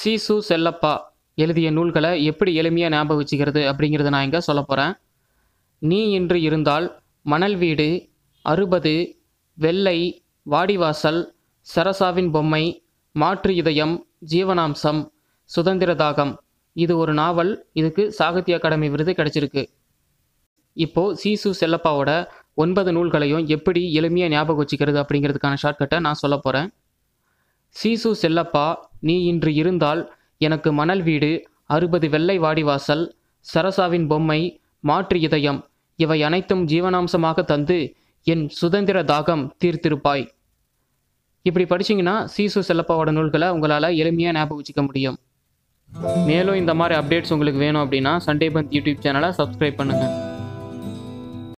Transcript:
சீசு செல்லப்பா எழுதிய நூல்களை எப்படி எளிமையாக ஞாபகம் வச்சுக்கிறது அப்படிங்கிறத நான் இங்கே சொல்ல போகிறேன் நீ இன்று இருந்தால் மணல் வீடு அறுபது வெள்ளை வாடிவாசல் சரசாவின் பொம்மை மாற்று இதயம் ஜீவனாம்சம் சுதந்திர தாகம் இது ஒரு நாவல் இதுக்கு சாகித்ய அகாடமி விருது கிடைச்சிருக்கு இப்போ சீசு செல்லப்பாவோட ஒன்பது நூல்களையும் எப்படி எளிமையாக ஞாபகம் வச்சுக்கிறது அப்படிங்கிறதுக்கான ஷார்ட்கட்டை நான் சொல்ல போகிறேன் சீசு செல்லப்பா நீ இன்று இருந்தால் எனக்கு மணல் வீடு அறுபது வெள்ளை வாடிவாசல் சரசாவின் பொம்மை மாற்று இதயம் இவை அனைத்தும் ஜீவனாம்சமாக தந்து என் சுதந்திர தாகம் தீர்த்திருப்பாய் இப்படி படிச்சீங்கன்னா சீசு செல்லப்பாவோட நூல்களை உங்களால் எளிமையாக ஞாபகம் வச்சுக்க முடியும் மேலும் இந்த மாதிரி அப்டேட்ஸ் உங்களுக்கு வேணும் அப்படின்னா சண்டே பந்த் யூடியூப் சேனலை சப்ஸ்கிரைப் பண்ணுங்கள்